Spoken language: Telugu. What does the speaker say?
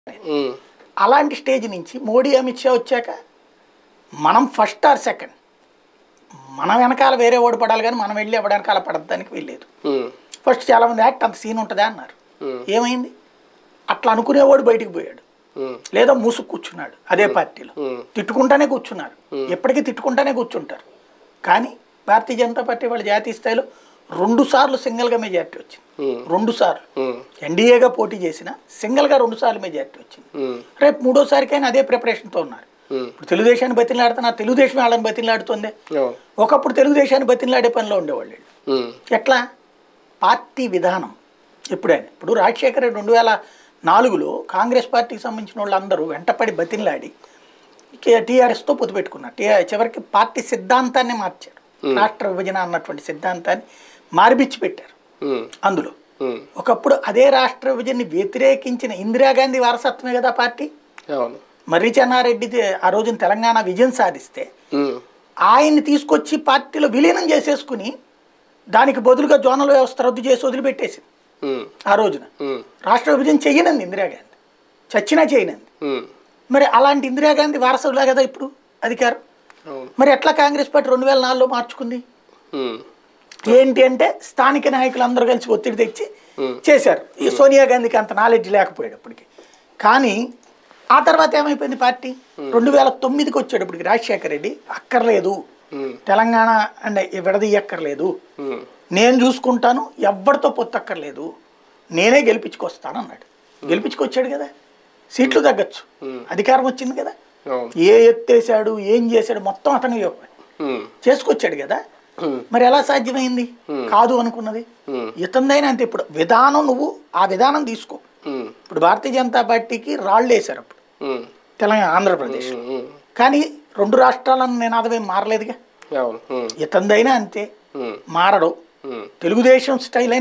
ఉమ్, అలాంటి స్టేజ్ నుంచి మోడీ అమిత్ షా వచ్చాక మనం ఫస్ట్ ఆర్ సెకండ్ మన వెనకాల వేరే ఓడి పడాలి కానీ మనం వెళ్ళి ఎవరి వెనకాల పడడానికి వెళ్ళలేదు ఉమ్, ఫస్ట్ చాలామంది యాక్ట్ అంత సీన్ ఉంటుందా అన్నారు ఉమ్, ఏమైంది అట్లా అనుకునేవాడు బయటికి పోయాడు ఉమ్, లేదా మూసుకు కూర్చున్నాడు అదే పార్టీలో ఉమ్, తిట్టుకుంటానే కూర్చున్నారు ఎప్పటికీ తిట్టుకుంటానే కూర్చుంటారు కానీ భారతీయ జనతా పార్టీ వాళ్ళ జాతీయ స్థాయిలో రెండు సార్లు సింగిల్గా మెజార్టీ వచ్చింది ఉమ్, రెండు సార్లు ఉమ్, ఎన్డీఏగా పోటీ చేసిన సింగిల్గా రెండు సార్లు మెజార్టీ వచ్చింది ఉమ్, రేపు మూడోసారికైనా అదే ప్రిపరేషన్తో ఉన్నారు ఉమ్, ఇప్పుడు తెలుగుదేశాన్ని బతిలాడుతున్నారు తెలుగుదేశం వాళ్ళని బతిలాడుతుంది అవును, ఒకప్పుడు తెలుగుదేశాన్ని బతిలాడే పనిలో ఉండేవాళ్ళు వీళ్ళు. ఉమ్, ఎట్లా పార్టీ విధానం ఎప్పుడైనా ఇప్పుడు రాజశేఖర రెడ్డి రెండు వేల నాలుగులో కాంగ్రెస్ పార్టీకి సంబంధించిన వాళ్ళందరూ వెంటపడి బతిలాడి టీఆర్ఎస్తో పొత్తు పెట్టుకున్నారు టీఆర్ చివరికి పార్టీ సిద్ధాంతాన్ని మార్చారు రాష్ట్ర విభజన అన్నటువంటి సిద్ధాంతాన్ని మార్పిచ్చి పెట్టారు ఉమ్, అందులో ఉమ్, ఒకప్పుడు అదే రాష్ట్ర విభజనని వ్యతిరేకించిన ఇందిరాగాంధీ వారసత్వమే కదా పార్టీ అవును మర్రి చెన్నారెడ్డి ఆ రోజున తెలంగాణ విజయం సాధిస్తే ఉమ్, ఆయన్ని తీసుకొచ్చి పార్టీలో విలీనం చేసేసుకుని దానికి బదులుగా జోనల్ వ్యవస్థ రద్దు చేసి వదిలిపెట్టేసింది ఉమ్, ఆ రోజున ఉమ్, రాష్ట్ర విభజన చెయ్యనంది ఇందిరాగాంధీ చచ్చినా చేయనంది ఉమ్, మరి అలాంటి ఇందిరాగాంధీ వారసులే కదా ఇప్పుడు అధికారం అవును మరి ఎట్లా కాంగ్రెస్ పార్టీ రెండు వేల నాలుగులో మార్చుకుంది ఉమ్, ఏంటి అంటే స్థానిక నాయకులు అందరూ కలిసి ఒత్తిడి తెచ్చి Hmm. చేశారు ఈ సోనియా గాంధీకి అంత నాలెడ్జ్ లేకపోయేటప్పటికి కానీ ఆ తర్వాత ఏమైపోయింది పార్టీ రెండు వేల తొమ్మిదికి వచ్చేటప్పటికి రాజశేఖర రెడ్డి అక్కర్లేదు ఉమ్, తెలంగాణ అంటే విడదీయక్కర్లేదు ఉమ్, నేను చూసుకుంటాను ఎవ్వరితో పొత్తక్కర్లేదు నేనే గెలిపించుకొస్తాను అన్నాడు గెలిపించుకొచ్చాడు కదా సీట్లు తగ్గచ్చు Hmm. అధికారం వచ్చింది కదా అవును ఏ ఎత్తేసాడు ఏం చేశాడు మొత్తం అతను ఉమ్, చేసుకొచ్చాడు కదా ఉమ్, మరి ఎలా సాధ్యమైంది కాదు అనుకున్నది ఉమ్, ఇతందైనా అంతే ఇప్పుడు విధానం నువ్వు ఆ విధానం తీసుకో ఉమ్, ఇప్పుడు భారతీయ జనతా పార్టీకి రాళ్ళు వేశారు అప్పుడు ఉమ్, తెలంగాణ ఆంధ్రప్రదేశ్ ఉమ్, ఉమ్, కానీ రెండు రాష్ట్రాలను నినాదమేం మారలేదుగా అవును ఉమ్, ఇతందైనా అంతే ఉమ్, మారడు ఉమ్. తెలుగుదేశం స్టైల్